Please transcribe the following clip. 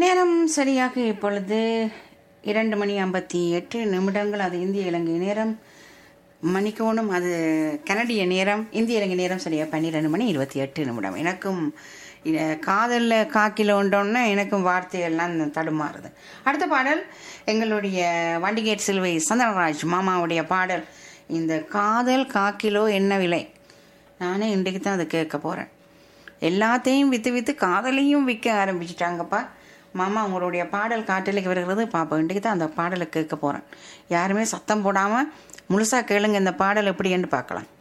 நேரம் சரியாக இப்பொழுது இரண்டு மணி ஐம்பத்தி எட்டு நிமிடங்கள் அது இந்திய இலங்கை நேரம் மணிக்கோணும் அது கனடிய நேரம் இந்திய இலங்கை நேரம் சரியாக பன்னிரெண்டு மணி இருபத்தி எட்டு நிமிடம் எனக்கும் இ- காதல்ல காக்கிலோன்றோன்னே எனக்கும் வார்த்தையெல்லாம் தடுமாறுது அடுத்த பாடல் எங்களுடைய வண்டிகேட் சிலுவை சந்தனராஜ் மாமாவுடைய பாடல் இந்த காதல் காக்கிலோ என்ன விலை நானே இன்றைக்கு தான் அதை கேட்க போகிறேன் எல்லாத்தையும் விற்று விற்று காதலையும் விற்க ஆரம்பிச்சிட்டாங்கப்பா மாமா உங்களுடைய பாடல் காட்டிலுக்கு வருகிறது பாப்பா இன்றைக்கு தான் அந்த பாடலை கேட்க போகிறேன் யாருமே சத்தம் போடாமல் முழுசாக கேளுங்க இந்த பாடல் எப்படி என்று பார்க்கலாம்